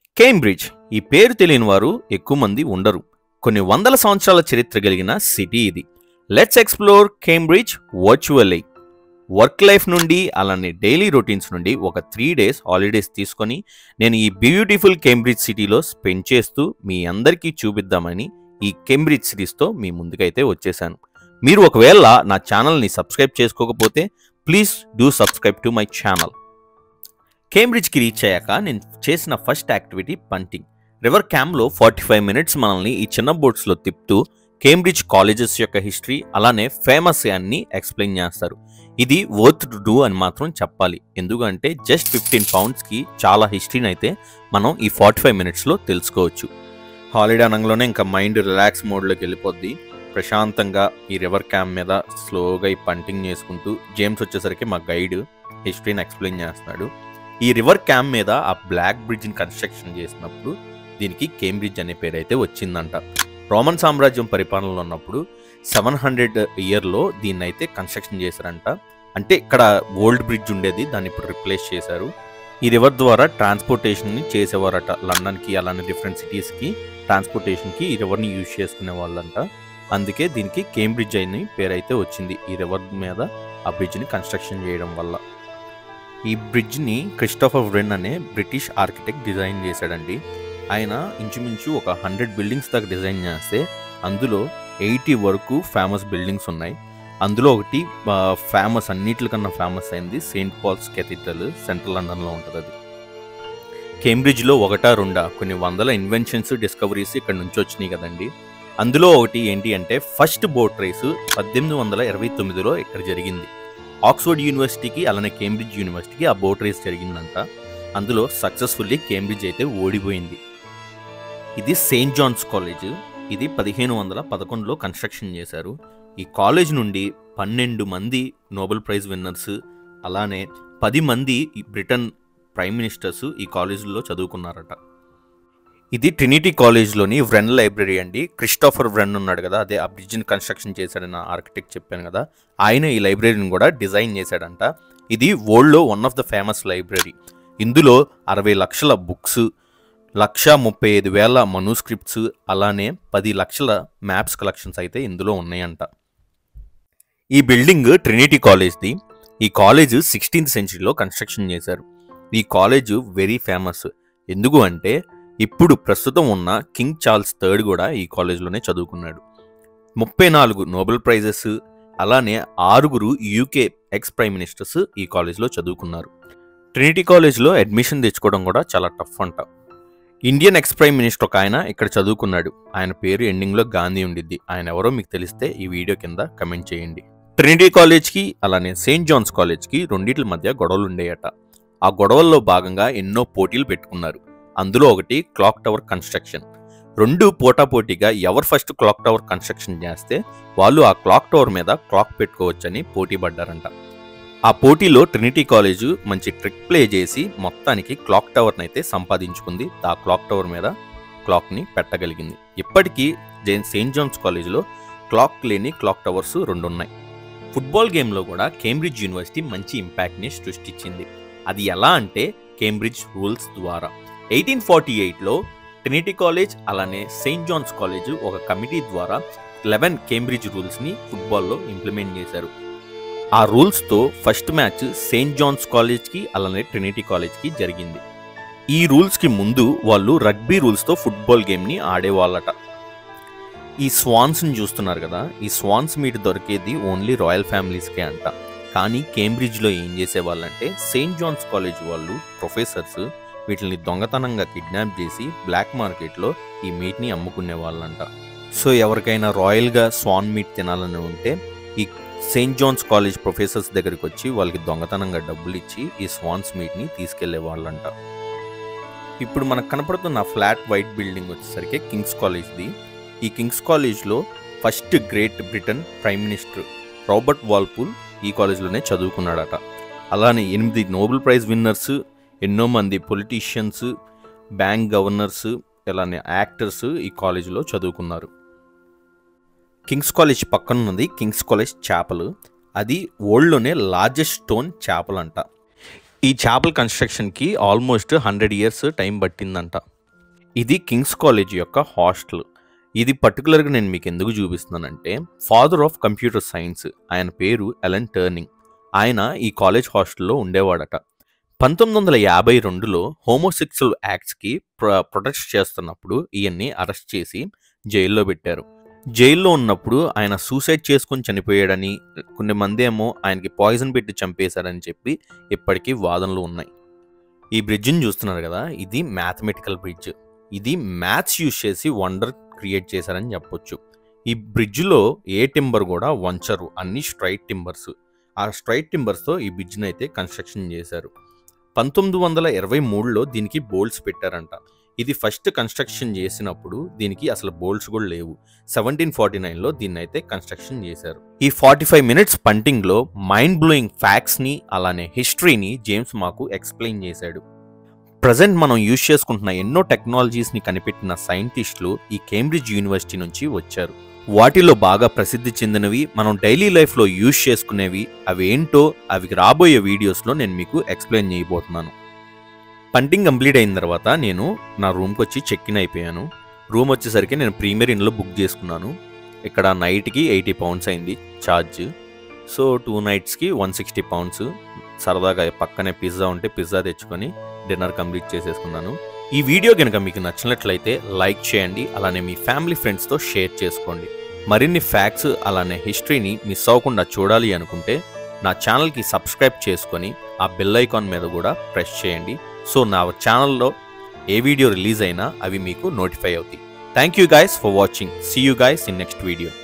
Cambridge ఈ పేరు తెలియని వారు ఎక్కువ మంది ఉండరు కొన్ని వందల సంవత్సరాల చరిత్ర కలిగిన సిటీ ఇది let's explore Cambridge virtually work life నుండి అలానే డైలీ రొటీన్స్ నుండి ఒక త్రీ డేస్ హాలిడేస్ తీసుకొని నేను ఈ బ్యూటిఫుల్ కేంబ్రిడ్జ్ సిటీలో స్పెండ్ చేస్తూ మీ అందరికీ చూపిద్దామని ఈ కేంబ్రిడ్జ్ సిరీస్తో మీ ముందుకైతే వచ్చేసాను మీరు ఒకవేళ నా ఛానల్ని సబ్స్క్రైబ్ చేసుకోకపోతే please do subscribe to my channel కేంబ్రిడ్జ్కి రీచ్ అయ్యాక నేను చేసిన ఫస్ట్ యాక్టివిటీ పంటింగ్ రివర్ క్యాంప్లో ఫార్టీ ఫైవ్ మినిట్స్ మనల్ని ఈ చిన్న బోట్స్లో తిప్పుతూ కేంబ్రిడ్జ్ కాలేజెస్ యొక్క హిస్టరీ అలానే ఫేమస్ అన్ని ఎక్స్ప్లెయిన్ చేస్తారు ఇది వర్త్ టు డూ అని మాత్రం చెప్పాలి ఎందుకంటే జస్ట్ ఫిఫ్టీన్ పౌండ్స్కి చాలా హిస్టరీని అయితే మనం ఈ ఫార్టీ ఫైవ్ మినిట్స్లో తెలుసుకోవచ్చు హాలిడే అనగానే ఇంకా మైండ్ రిలాక్స్ మోడ్లోకి వెళ్ళిపోద్ది ప్రశాంతంగా ఈ రివర్ క్యాంప్ మీద స్లోగా ఈ పంటింగ్ చేసుకుంటూ జేమ్స్ వచ్చేసరికి మా గైడ్ హిస్టరీని ఎక్స్ప్లెయిన్ చేస్తున్నాడు ఈ రివర్ క్యాంప్ మీద ఆ బ్లాక్ బ్రిడ్జ్ని కన్స్ట్రక్షన్ చేసినప్పుడు దీనికి కేంబ్రిడ్జ్ అనే పేరు అయితే వచ్చిందంట రోమన్ సామ్రాజ్యం పరిపాలనలో ఉన్నప్పుడు సెవెన్ హండ్రెడ్ ఇయర్లో దీన్ని అయితే కన్స్ట్రక్షన్ చేశారంట అంటే ఇక్కడ ఓల్డ్ బ్రిడ్జ్ ఉండేది దాన్ని ఇప్పుడు రిప్లేస్ చేశారు ఈ రివర్ ద్వారా ట్రాన్స్పోర్టేషన్ని చేసేవారట లండన్కి అలానే డిఫరెంట్ సిటీస్కి ట్రాన్స్పోర్టేషన్కి ఈ రివర్ని యూజ్ చేసుకునే వాళ్ళంట అందుకే దీనికి కేంబ్రిడ్జ్ అని పేరు అయితే వచ్చింది ఈ రివర్ మీద ఆ బ్రిడ్జ్ని కన్స్ట్రక్షన్ చేయడం వల్ల ఈ బ్రిడ్జ్ని క్రిస్టోఫర్ వ్రెన్ అనే బ్రిటిష్ ఆర్కిటెక్ట్ డిజైన్ చేశాడండి ఆయన ఇంచుమించు ఒక హండ్రెడ్ బిల్డింగ్స్ దాకా డిజైన్ చేస్తే అందులో ఎయిటీ వరకు ఫేమస్ బిల్డింగ్స్ ఉన్నాయి అందులో ఒకటి ఫేమస్ అన్నిటికన్నా ఫేమస్ అయింది సెయింట్ పాల్స్ కెథీడ్రల్ సెంట్రల్ లండన్లో ఉంటుంది అది కేంబ్రిడ్జ్లో ఒకటా రెండా కొన్ని వందల ఇన్వెన్షన్స్ డిస్కవరీస్ ఇక్కడ నుంచి వచ్చినాయి కదండి అందులో ఒకటి ఏంటి అంటే ఫస్ట్ బోట్ రేసు పద్దెనిమిది వందల ఇరవై తొమ్మిదిలో ఇక్కడ జరిగింది ఆక్స్ఫర్డ్ యూనివర్సిటీకి అలానే కేంబ్రిడ్జ్ యూనివర్సిటీకి ఆ బోట్ రేస్ జరిగిందంట అందులో సక్సెస్ఫుల్లీ కేంబ్రిడ్జ్ అయితే ఓడిపోయింది ఇది సెయింట్ జాన్స్ కాలేజ్ ఇది పదిహేను వందల పదకొండులో కన్స్ట్రక్షన్ చేశారు ఈ కాలేజ్ నుండి పన్నెండు మంది నోబెల్ ప్రైజ్ విన్నర్స్ అలానే పది మంది ఈ బ్రిటన్ ప్రైమ్ మినిస్టర్స్ ఈ కాలేజీలో చదువుకున్నారట ఇది ట్రినిటీ కాలేజ్లోని వ్రెన్ లైబ్రరీ అండి క్రిస్టోఫర్ వ్రెన్ ఉన్నాడు కదా అదే ఆ బ్రిడ్జ్ని కన్స్ట్రక్షన్ చేశాడని ఆర్కిటెక్ట్ చెప్పాను కదా ఆయన ఈ లైబ్రరీని కూడా డిజైన్ చేశాడంట ఇది వరల్డ్లో one of the famous library ఇందులో అరవై లక్షల బుక్స్ లక్ష ముప్పై ఐదు వేల మనుస్క్రిప్ట్స్ అలానే పది లక్షల మ్యాప్స్ కలెక్షన్స్ అయితే ఇందులో ఉన్నాయంట ఈ బిల్డింగ్ ట్రినిటీ కాలేజ్ది ఈ కాలేజ్ సిక్స్టీన్త్ సెంచరీలో కన్స్ట్రక్షన్ చేశారు ఈ కాలేజ్ వెరీ ఫేమస్ ఎందుకు అంటే ఇప్పుడు ప్రస్తుతం ఉన్న కింగ్ చార్ల్స్ థర్డ్ కూడా ఈ కాలేజ్లోనే చదువుకున్నాడు ముప్పై నాలుగు నోబెల్ ప్రైజెస్ అలానే ఆరుగురు యూకే ఎక్స్ ప్రైమ్ మినిస్టర్స్ ఈ కాలేజ్లో చదువుకున్నారు ట్రినిటీ కాలేజ్లో అడ్మిషన్ తెచ్చుకోవడం కూడా చాలా టఫ్ అంట ఇండియన్ ఎక్స్ ప్రైమ్ మినిస్టర్ ఒక ఆయన ఇక్కడ చదువుకున్నాడు ఆయన పేరు ఎండింగ్లో గాంధీ ఉండిద్ది ఆయన ఎవరో మీకు తెలిస్తే ఈ వీడియో కింద కమెంట్ చేయండి ట్రినిటీ కాలేజ్కి అలానే సెయింట్ జాన్స్ కాలేజ్కి రెండింటి మధ్య గొడవలు ఉండేయట ఆ గొడవల్లో భాగంగా ఎన్నో పోటీలు పెట్టుకున్నారు అందులో ఒకటి క్లాక్ టవర్ కన్స్ట్రక్షన్ రెండు పోటాపోటీగా ఎవరు ఫస్ట్ క్లాక్ టవర్ కన్స్ట్రక్షన్ చేస్తే వాళ్ళు ఆ క్లాక్ టవర్ మీద క్లాక్ పెట్టుకోవచ్చని పోటీ పడ్డారంట ఆ పోటీలో ట్రినిటీ కాలేజ్ మంచి ట్రిక్ ప్లే చేసి మొత్తానికి క్లాక్ టవర్ని అయితే సంపాదించుకుంది ఆ క్లాక్ టవర్ మీద క్లాక్ని పెట్టగలిగింది ఇప్పటికీ జైన్ సెయింట్ జాన్స్ కాలేజ్లో క్లాక్ లేని క్లాక్ టవర్స్ రెండు ఉన్నాయి ఫుట్బాల్ గేమ్లో కూడా కేంబ్రిడ్జ్ యూనివర్సిటీ మంచి ఇంపాక్ట్ని సృష్టించింది అది ఎలా అంటే కేంబ్రిడ్జ్ రూల్స్ ద్వారా ఎయిటీన్ ఫార్టీ ఎయిట్లో ట్రినిటీ కాలేజ్ అలానే సెయింట్ జాన్స్ కాలేజ్ ఒక కమిటీ ద్వారా లెవెన్ కేంబ్రిడ్జ్ రూల్స్ని ఫుట్బాల్లో ఇంప్లిమెంట్ చేశారు ఆ రూల్స్తో ఫస్ట్ మ్యాచ్ సెయింట్ జాన్స్ కాలేజ్కి అలానే ట్రినిటీ కాలేజ్కి జరిగింది ఈ రూల్స్కి ముందు వాళ్ళు రగ్బీ రూల్స్తో ఫుట్బాల్ గేమ్ని ఆడేవాళ్ళట ఈ స్వాన్స్ని చూస్తున్నారు కదా ఈ స్వాన్స్ మీట్ దొరికేది ఓన్లీ రాయల్ ఫ్యామిలీస్కే అంట కానీ కేంబ్రిడ్జ్లో ఏం చేసేవాళ్ళంటే సెయింట్ జాన్స్ కాలేజ్ వాళ్ళు ప్రొఫెసర్స్ వీటిని దొంగతనంగా కిడ్నాప్ చేసి బ్లాక్ మార్కెట్లో ఈ మీట్ని అమ్ముకునే వాళ్ళంట సో ఎవరికైనా రాయల్గా స్వాన్ మీట్ తినాలని ఉంటే ఈ సెయింట్ జాన్స్ కాలేజ్ ప్రొఫెసర్స్ దగ్గరికి వచ్చి వాళ్ళకి దొంగతనంగా డబ్బులు ఇచ్చి ఈ స్వాన్స్ మీట్ని తీసుకెళ్లే వాళ్ళంట ఇప్పుడు మనకు కనపడుతున్న ఫ్లాట్ వైట్ బిల్డింగ్ వచ్చేసరికి కింగ్స్ కాలేజ్ది ఈ కింగ్స్ కాలేజ్లో first Great Britain prime minister Robert Walpole ఈ కాలేజ్లోనే చదువుకున్నాడట అలానే ఎనిమిది నోబెల్ ప్రైజ్ విన్నర్స్ ఎన్నో మంది పొలిటీషియన్స్ బ్యాంక్ గవర్నర్స్ ఇలానే యాక్టర్స్ ఈ కాలేజీలో చదువుకున్నారు కింగ్స్ కాలేజ్ పక్కన ఉన్నది కింగ్స్ కాలేజ్ చేపలు అది వరల్డ్లోనే లార్జెస్ట్ స్టోన్ చేపలు అంట ఈ చేపల కన్స్ట్రక్షన్కి ఆల్మోస్ట్ హండ్రెడ్ ఇయర్స్ టైం పట్టిందంట ఇది కింగ్స్ కాలేజ్ యొక్క హాస్టల్ ఇది పర్టికులర్గా నేను మీకు ఎందుకు చూపిస్తున్నానంటే ఫాదర్ ఆఫ్ కంప్యూటర్ సైన్స్ ఆయన పేరు ఎలన్ టర్నింగ్ ఆయన ఈ కాలేజ్ హాస్టల్లో ఉండేవాడట పంతొమ్మిది వందల యాభై రెండులో హోమోసెక్సువల్ యాక్ట్స్కి ప్ర ప్రొటెక్ట్ చేస్తున్నప్పుడు ఈయన్ని అరెస్ట్ చేసి జైల్లో పెట్టారు జైల్లో ఉన్నప్పుడు ఆయన సూసైడ్ చేసుకుని చనిపోయాడని కొన్ని మంది ఏమో ఆయనకి పాయిజన్ పెట్టి చంపేశారని చెప్పి ఇప్పటికీ వాదనలు ఉన్నాయి ఈ బ్రిడ్జ్ని చూస్తున్నారు కదా ఇది మ్యాథమెటికల్ బ్రిడ్జ్ ఇది మ్యాథ్స్ యూజ్ చేసి వండర్ క్రియేట్ చేశారని చెప్పొచ్చు ఈ బ్రిడ్జ్లో ఏ టింబర్ కూడా వంచరు అన్ని స్ట్రైట్ టింబర్స్ ఆ స్ట్రైట్ టింబర్స్తో ఈ బ్రిడ్జ్ని అయితే కన్స్ట్రక్షన్ చేశారు పంతొమ్మిది వందల ఇరవై మూడులో దీనికి బోల్ట్స్ పెట్టారంట ఇది ఫస్ట్ కన్స్ట్రక్షన్ చేసినప్పుడు దీనికి అసలు బోల్ట్స్ కూడా లేవు సెవెంటీన్ ఫార్టీ నైన్లో దీన్ని అయితే కన్స్ట్రక్షన్ చేశారు ఈ ఫార్టీ ఫైవ్ మినిట్స్ పంటింగ్లో మైండ్ బ్లోయింగ్ ఫ్యాక్ట్స్ని అలానే హిస్టరీని జేమ్స్ మాకు ఎక్స్ప్లెయిన్ చేశాడు ప్రజెంట్ మనం యూజ్ చేసుకుంటున్న ఎన్నో టెక్నాలజీస్ని కనిపెట్టిన సైంటిస్టులు ఈ కేంబ్రిడ్జ్ యూనివర్సిటీ నుంచి వచ్చారు వాటిలో బాగా ప్రసిద్ధి చెందినవి మనం డైలీ లైఫ్లో యూజ్ చేసుకునేవి అవి ఏంటో అవి రాబోయే వీడియోస్లో నేను మీకు ఎక్స్ప్లెయిన్ చేయబోతున్నాను పంటింగ్ కంప్లీట్ అయిన తర్వాత నేను నా రూమ్కి వచ్చి చెక్ ఇన్ అయిపోయాను రూమ్ వచ్చేసరికి నేను ప్రీమియర్ ఇన్లో బుక్ చేసుకున్నాను ఇక్కడ నైట్కి ఎయిటీ పౌండ్స్ అయింది ఛార్జ్ సో టూ నైట్స్కి వన్ సిక్స్టీ పౌండ్స్ సరదాగా పక్కనే పిజ్జా ఉంటే పిజ్జా తెచ్చుకొని డిన్నర్ కంప్లీట్ చేసేసుకున్నాను ఈ వీడియో కనుక మీకు నచ్చినట్లయితే లైక్ చేయండి అలానే మీ ఫ్యామిలీ ఫ్రెండ్స్తో షేర్ చేసుకోండి మరిన్ని ఫ్యాక్ట్స్ అలానే హిస్టరీని మిస్ అవ్వకుండా చూడాలి అనుకుంటే నా ఛానల్కి సబ్స్క్రైబ్ చేసుకొని ఆ బెల్ ఐకాన్ మీద కూడా ప్రెస్ చేయండి సో నా ఛానల్లో ఏ వీడియో రిలీజ్ అయినా అవి మీకు నోటిఫై అవుతాయి thank you guys for watching see you guys in next video